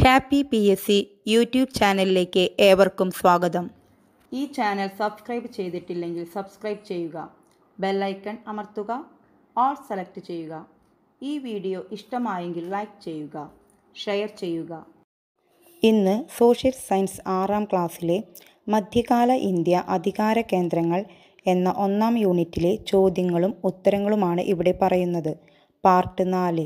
happy PSC എസ് സി യൂട്യൂബ് ചാനലിലേക്ക് ഏവർക്കും സ്വാഗതം ഈ ചാനൽ സബ്സ്ക്രൈബ് ചെയ്തിട്ടില്ലെങ്കിൽ സബ്സ്ക്രൈബ് ചെയ്യുക ബെല്ലൈക്കൺ അമർത്തുക ഓൾ സെലക്ട് ചെയ്യുക ഈ വീഡിയോ ഇഷ്ടമായെങ്കിൽ ലൈക്ക് ചെയ്യുക ഷെയർ ചെയ്യുക ഇന്ന് സോഷ്യൽ സയൻസ് ആറാം ക്ലാസ്സിലെ മധ്യകാല ഇന്ത്യ അധികാര കേന്ദ്രങ്ങൾ എന്ന ഒന്നാം യൂണിറ്റിലെ ചോദ്യങ്ങളും ഉത്തരങ്ങളുമാണ് ഇവിടെ പറയുന്നത് പാർട്ട് നാല്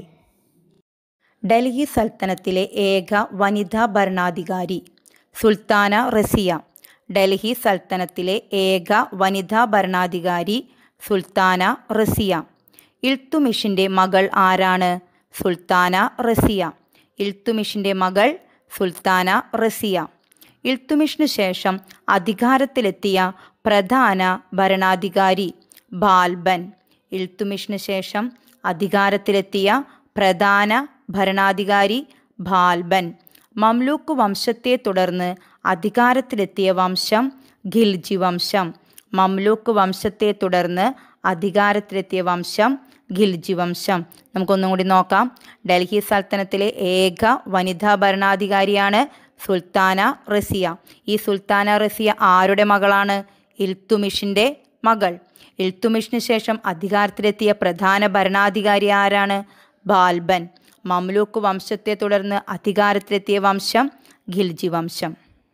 ഡൽഹി സൽത്തനത്തിലെ ഏക വനിതാ ഭരണാധികാരി സുൽത്താന റസിയ ഡൽഹി സൽത്തനത്തിലെ ഏക വനിതാ ഭരണാധികാരി സുൽത്താന റസിയ ഇൽത്തുമിഷിൻ്റെ മകൾ ആരാണ് സുൽത്താന റസിയ ഇൽത്തുമിഷിൻ്റെ മകൾ സുൽത്താന റസിയ ഇൽത്തുമിഷിന് ശേഷം അധികാരത്തിലെത്തിയ പ്രധാന ഭരണാധികാരി ബാൽബൻ ഇൽത്തുമിഷിന് ശേഷം അധികാരത്തിലെത്തിയ പ്രധാന ഭരണാധികാരി ബാൽബൻ മംലൂക്ക് വംശത്തെ തുടർന്ന് അധികാരത്തിലെത്തിയ വംശം ഖിൽജി വംശം മംലൂക്ക് വംശത്തെ തുടർന്ന് അധികാരത്തിലെത്തിയ വംശം ഖിൽജി വംശം നമുക്കൊന്നും കൂടി നോക്കാം ഡൽഹി സൽത്തനത്തിലെ ഏക വനിതാ ഭരണാധികാരിയാണ് സുൽത്താന റസിയ ഈ സുൽത്താന റസിയ ആരുടെ മകളാണ് ഇൽത്തുമിഷിൻ്റെ മകൾ ഇൽത്തുമിഷിന് ശേഷം അധികാരത്തിലെത്തിയ പ്രധാന ഭരണാധികാരി ആരാണ് ബാൽബൻ മംലൂക്ക് വംശത്തെ തുടർന്ന് അധികാരത്തിലെത്തിയ വംശം ഖിൽജി വംശം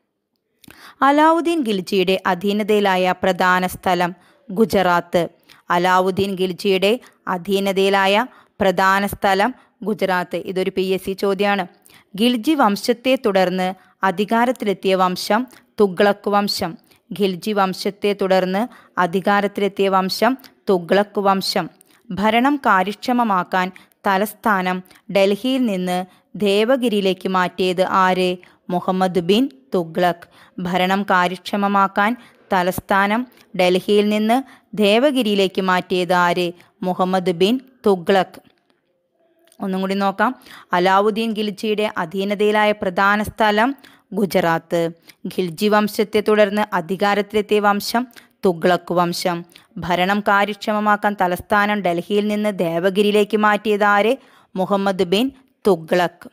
അലാവുദ്ദീൻ ഖിൽജിയുടെ അധീനതയിലായ പ്രധാന സ്ഥലം ഗുജറാത്ത് അലാവുദ്ദീൻ ഖിൽജിയുടെ അധീനതയിലായ പ്രധാന സ്ഥലം ഗുജറാത്ത് ഇതൊരു പി എസ് സി ചോദ്യമാണ് ഖിൽജി വംശത്തെ തുടർന്ന് അധികാരത്തിലെത്തിയ വംശം തുഗ്ലക്ക് വംശം ഖിൽജി വംശത്തെ തുടർന്ന് അധികാരത്തിലെത്തിയ വംശം തുഗ്ലക്ക് വംശം ഭരണം കാര്യക്ഷമമാക്കാൻ തലസ്ഥാനം ഡൽഹിയിൽ നിന്ന് ദേവഗിരിയിലേക്ക് മാറ്റിയത് ആര് മുഹമ്മദ് ബിൻ തുഗ്ലക് ഭരണം കാര്യക്ഷമമാക്കാൻ തലസ്ഥാനം ഡൽഹിയിൽ നിന്ന് ദേവഗിരിയിലേക്ക് മാറ്റിയത് ആര് മുഹമ്മദ് ബിൻ തുഗ്ലക് ഒന്നും കൂടി നോക്കാം അലാവുദ്ദീൻ ഖിൽജിയുടെ അധീനതയിലായ പ്രധാന സ്ഥലം ഗുജറാത്ത് ഖിൽജി വംശത്തെ തുടർന്ന് അധികാരത്തിലെത്തിയ വംശം തുഗ്ലക്ക് വംശം ഭരണം കാര്യക്ഷമമാക്കാൻ തലസ്ഥാനം ഡൽഹിയിൽ നിന്ന് ദേവഗിരിയിലേക്ക് മാറ്റിയത് ആര് മുഹമ്മദ് ബിൻ തുഗ്ലക്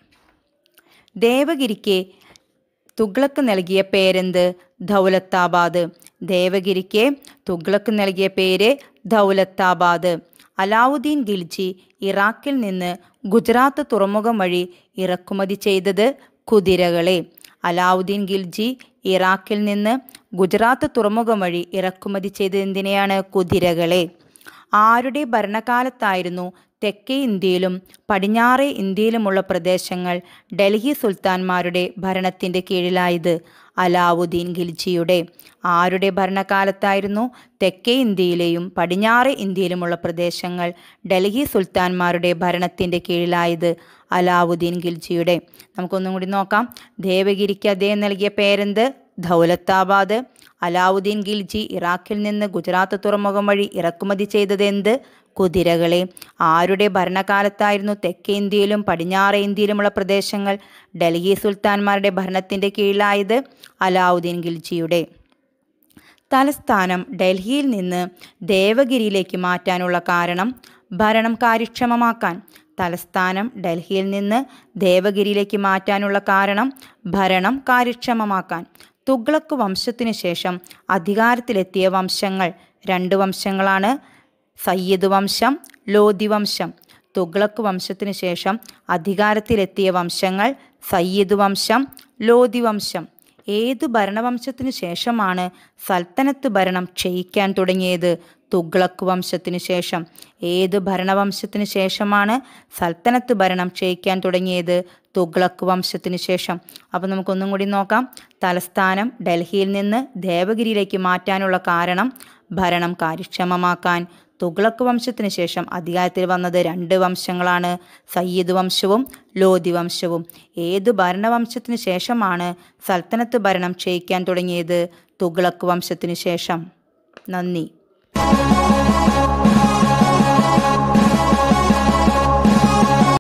ദേവഗിരിക്ക് തുഗ്ലക്ക് നൽകിയ പേരെന്ത് ദൗലത്താബാദ് ദേവഗിരിക്ക് തുഗ്ലക്ക് നൽകിയ പേര് ദൗലത്താബാദ് അലാവുദ്ദീൻ ഖിൽജി ഇറാഖിൽ നിന്ന് ഗുജറാത്ത് തുറമുഖം വഴി ഇറക്കുമതി ചെയ്തത് കുതിരകളെ അലാവുദ്ദീൻ ഖിൽജി ഇറാഖിൽ നിന്ന് ഗുജറാത്ത് തുറമുഖം വഴി ഇറക്കുമതി ചെയ്തത് എന്തിനെയാണ് കുതിരകളെ ആരുടെ ഭരണകാലത്തായിരുന്നു തെക്കേ ഇന്ത്യയിലും പടിഞ്ഞാറേ ഇന്ത്യയിലുമുള്ള പ്രദേശങ്ങൾ ഡൽഹി സുൽത്താൻമാരുടെ ഭരണത്തിൻ്റെ കീഴിലായത് അലാവുദ്ദീൻ ഖിൽജിയുടെ ആരുടെ ഭരണകാലത്തായിരുന്നു തെക്കേ ഇന്ത്യയിലെയും പടിഞ്ഞാറേ ഇന്ത്യയിലുമുള്ള പ്രദേശങ്ങൾ ഡൽഹി സുൽത്താൻമാരുടെ ഭരണത്തിൻ്റെ കീഴിലായത് അലാവുദ്ദീൻ ഖിൽജിയുടെ നമുക്കൊന്നും കൂടി നോക്കാം ദേവഗിരിക്ക് അദ്ദേഹം നൽകിയ പേരെന്ത് ദൗലത്താബാദ് അലാവുദ്ദീൻ ഖിൽജി ഇറാഖിൽ നിന്ന് ഗുജറാത്ത് തുറമുഖം വഴി ഇറക്കുമതി ചെയ്തത് എന്ത് കുതിരകളെ ആരുടെ ഭരണകാലത്തായിരുന്നു തെക്കേ ഇന്ത്യയിലും പടിഞ്ഞാറേ ഇന്ത്യയിലുമുള്ള പ്രദേശങ്ങൾ ഡൽഹി സുൽത്താൻമാരുടെ ഭരണത്തിൻ്റെ കീഴിലായത് അലാവുദ്ദീൻ ഖിൽജിയുടെ തലസ്ഥാനം ഡൽഹിയിൽ നിന്ന് ദേവഗിരിയിലേക്ക് മാറ്റാനുള്ള കാരണം ഭരണം കാര്യക്ഷമമാക്കാൻ തലസ്ഥാനം ഡൽഹിയിൽ നിന്ന് ദേവഗിരിയിലേക്ക് മാറ്റാനുള്ള കാരണം ഭരണം കാര്യക്ഷമമാക്കാൻ തുഗ്ലക്ക് വംശത്തിനു ശേഷം അധികാരത്തിലെത്തിയ വംശങ്ങൾ രണ്ട് വംശങ്ങളാണ് സയ്യിദ് വംശം ലോധി വംശം തുഗ്ലക്ക് വംശത്തിനു ശേഷം അധികാരത്തിലെത്തിയ വംശങ്ങൾ സയ്യിദ് വംശം ലോധി വംശം ഏതു ഭരണവംശത്തിനു ശേഷമാണ് സൽത്തനത്ത് ഭരണം ക്ഷയിക്കാൻ തുടങ്ങിയത് തുഗ്ലക്ക് വംശത്തിനു ശേഷം ഏത് ഭരണവംശത്തിനു ശേഷമാണ് സൽത്തനത്ത് ഭരണം ക്ഷയിക്കാൻ തുടങ്ങിയത് തുഗ്ലക്ക് വംശത്തിനു ശേഷം അപ്പോൾ നമുക്കൊന്നും കൂടി നോക്കാം തലസ്ഥാനം ഡൽഹിയിൽ നിന്ന് ദേവഗിരിയിലേക്ക് മാറ്റാനുള്ള കാരണം ഭരണം കാര്യക്ഷമമാക്കാൻ തുഗ്ലക്ക് വംശത്തിന് ശേഷം അധികാരത്തിൽ വന്നത് രണ്ട് വംശങ്ങളാണ് സയ്യിദ് വംശവും ലോധി വംശവും ഏത് ഭരണവംശത്തിന് ശേഷമാണ് സൽത്തനത്ത് ഭരണം ക്ഷയിക്കാൻ തുടങ്ങിയത് തുഗ്ലക്ക് വംശത്തിന് ശേഷം നന്ദി